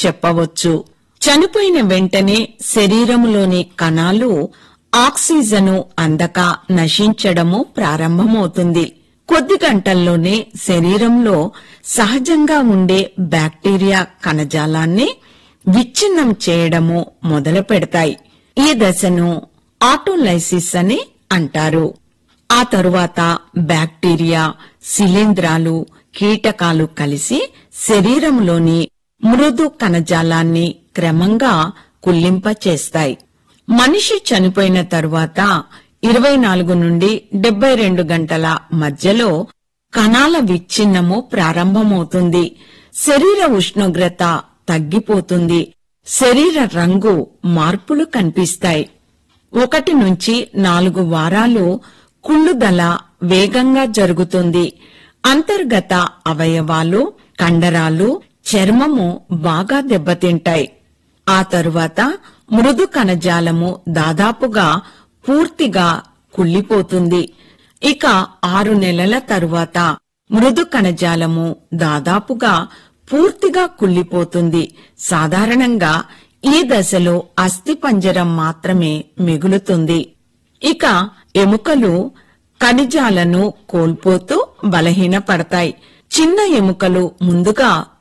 చెప్పవచ్చు చనిపోయిన వెంటనే శరీరములోని కణాలు ఆక్సిజను అందక నశించడము ప్రారంభమవుతుంది కొద్ది గంటల్లోనే శరీరంలో సహజంగా ఉండే బ్యాక్టీరియా కణజాలాన్ని విచ్ఛిన్నం చేయడము మొదలు పెడతాయి ఈ దశను ఆటోలైసిస్ అని అంటారు ఆ తరువాత బ్యాక్టీరియా శిలీంధ్రాలు కీటకాలు కలిసి శరీరంలోని మృదు కణజాలాన్ని క్రమంగా కుల్లింపచేస్తాయి మనిషి చనిపోయిన తరువాత ఇరవై నాలుగు నుండి డెబ్బై రెండు గంటల మధ్యలో కణాల విచ్ఛిన్నము ప్రారంభమవుతుంది శరీర ఉష్ణోగ్రత తగ్గిపోతుంది శరీర రంగు మార్పులు కనిపిస్తాయి ఒకటి నుంచి నాలుగు వారాలు కుళ్ళుదల వేగంగా జరుగుతుంది అంతర్గత అవయవాలు కండరాలు చర్మము బాగా దెబ్బతింటాయి ఆ తరువాత మృదు కణజాలము దాదాపుగా పూర్తిగా కుళ్ళిపోతుంది ఇక ఆరు నెలల తరువాత మృదు కణజాలము దాదాపుగా పూర్తిగా కుళ్ళిపోతుంది సాధారణంగా ఈ దశలో అస్థిపంజరం మాత్రమే మిగులుతుంది ఇక ఎముకలు ఖనిజాలను కోల్పోతూ బలహీనపడతాయి చిన్న ఎముకలు ముందుగా